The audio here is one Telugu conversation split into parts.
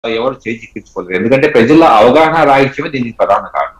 ఎవరు చేజిక్కించుకోలేదు ఎందుకంటే ప్రజల అవగాహన రాహిత్యమే దీనికి ప్రధాన కారణం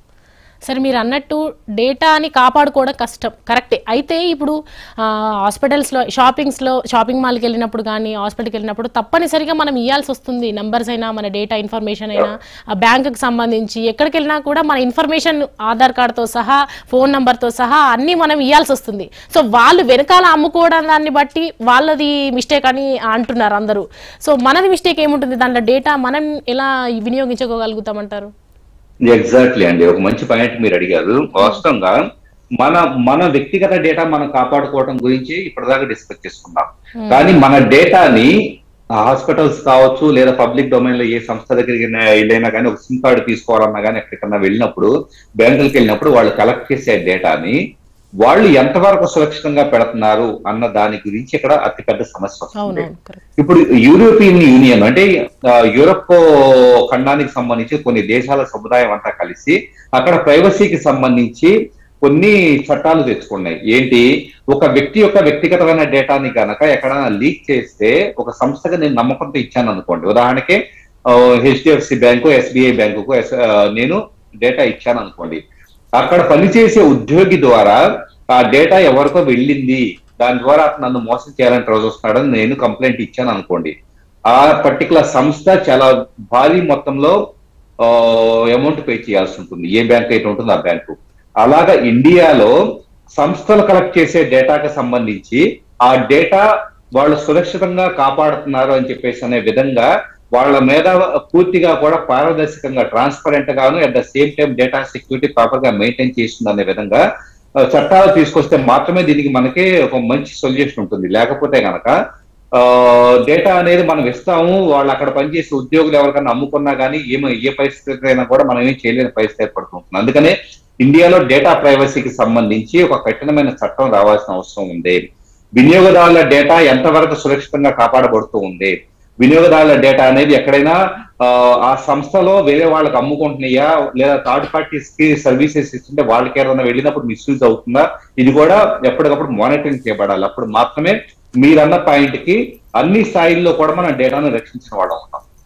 సరే మీరు అన్నట్టు డేటాని కాపాడుకోవడం కష్టం కరెక్టే అయితే ఇప్పుడు ఆ, హాస్పిటల్స్లో షాపింగ్స్లో షాపింగ్ మాల్కి వెళ్ళినప్పుడు కానీ హాస్పిటల్కి వెళ్ళినప్పుడు తప్పనిసరిగా మనం ఇవ్వాల్సి వస్తుంది నంబర్స్ అయినా మన డేటా ఇన్ఫర్మేషన్ అయినా ఆ బ్యాంకుకి సంబంధించి ఎక్కడికి వెళ్ళినా కూడా మన ఇన్ఫర్మేషన్ ఆధార్ కార్డ్తో సహా ఫోన్ నెంబర్తో సహా అన్నీ మనం ఇవ్వాల్సి వస్తుంది సో వాళ్ళు వెనకాల అమ్ముకోవడం దాన్ని బట్టి వాళ్ళది మిస్టేక్ అని అంటున్నారు అందరూ సో మనది మిస్టేక్ ఏముంటుంది దాంట్లో డేటా మనం ఎలా వినియోగించుకోగలుగుతామంటారు ఎగ్జాక్ట్లీ అండి ఒక మంచి పాయింట్ మీరు అడిగారు వాస్తవంగా మన మన వ్యక్తిగత డేటా మనం కాపాడుకోవడం గురించి ఇప్పటిదాకా డిస్కస్ చేసుకున్నాం కానీ మన డేటాని హాస్పిటల్స్ కావచ్చు లేదా పబ్లిక్ డొమైన్ లో ఏ సంస్థ దగ్గరికి వెళ్ళైనా కానీ ఒక సిమ్ కార్డు తీసుకోవాలన్నా కానీ ఎక్కడికన్నా వెళ్ళినప్పుడు బ్యాంకులకు వెళ్ళినప్పుడు వాళ్ళు కలెక్ట్ చేసే డేటాని వాళ్ళు ఎంతవరకు సురక్షితంగా పెడుతున్నారు అన్న దాని గురించి ఇక్కడ అతిపెద్ద సమస్య వస్తుంది అవునవును కరెక్ట్ ఇప్పుడు యూరోపియన్ యూనియన్ అంటే ఆ, యూరప్ ఖండానికి సంబంధించి కొన్ని దేశాల సముదాయం అంతా కలిసి అక్కడ ప్రైవసీకి సంబంధించి కొన్ని చట్టాలు తెచ్చుకున్నాయి ఏంటి ఒక వ్యక్తి యొక్క వ్యక్తిగతమైన డేటాని గనక ఎక్కడైనా లీక్ చేస్తే ఒక సంస్థగా నేను నమ్మకంతో ఇచ్చాను అనుకోండి ఉదాహరణకి హెచ్డిఎఫ్సి బ్యాంకు ఎస్బీఐ బ్యాంకుకు ఎస్- ఆ, నేను డేటా ఇచ్చాను అనుకోండి అక్కడ పనిచేసే ఉద్యోగి ద్వారా ఆ డేటా ఎవరికో వెళ్ళింది దాని ద్వారా అతను నన్ను మోసం చేయాలని ట్రై వస్తున్నాడని నేను కంప్లైంట్ ఇచ్చాను అనుకోండి ఆ పర్టికులర్ సంస్థ చాలా భారీ మొత్తంలో అమౌంట్ పే చేయాల్సి ఉంటుంది ఏ బ్యాంక్ అయితే ఉంటుందో ఆ బ్యాంకు అలాగా ఇండియాలో సంస్థలు కలెక్ట్ చేసే డేటాకి సంబంధించి ఆ డేటా వాళ్ళు సురక్షితంగా కాపాడుతున్నారు అని చెప్పేసి అనే విధంగా వాళ్ళ మీద పూర్తిగా కూడా పారదర్శకంగా ట్రాన్స్పరెంట్ గాను at the same time data security proper గా మెయింటైన్ చేస్తుంది అనే విధంగా ఆ, చట్టాలు తీసుకొస్తే మాత్రమే దీనికి మనకి ఒక మంచి సొల్యూషన్ ఉంటుంది లేకపోతే గనక డేటా అనేది మనం ఇస్తాము వాళ్ళు అక్కడ పనిచేసే ఉద్యోగులు ఎవరికైనా అమ్ముకున్నా కానీ ఏమో ఏ పరిస్థితి అయినా కూడా మనం ఏం చేయలేని పరిస్థితి ఏర్పడుతుంది అందుకనే ఇండియాలో డేటా ప్రైవసీకి సంబంధించి ఒక కఠినమైన చట్టం రావాల్సిన అవసరం ఉంది వినియోగదారుల డేటా ఎంతవరకు సురక్షితంగా కాపాడబడుతూ ఉంది వినియోగదారుల డేటా అనేది ఎక్కడైనా ఆ, ఆ సంస్థలో వేరే వాళ్ళకి అమ్ముకుంటున్నాయా లేదా థర్డ్ పార్టీస్ కి సర్వీసెస్ ఇస్తుంటే వాళ్ళకి ఏదైనా వెళ్ళినప్పుడు మిస్యూజ్ అవుతుందా ఇది కూడా ఎప్పటికప్పుడు మానిటరింగ్ చేయబడాలి అప్పుడు మాత్రమే మీరన్న పాయింట్ కి అన్ని స్థాయిల్లో కూడా మనం డేటాను రక్షించిన వాళ్ళం ఉంటాం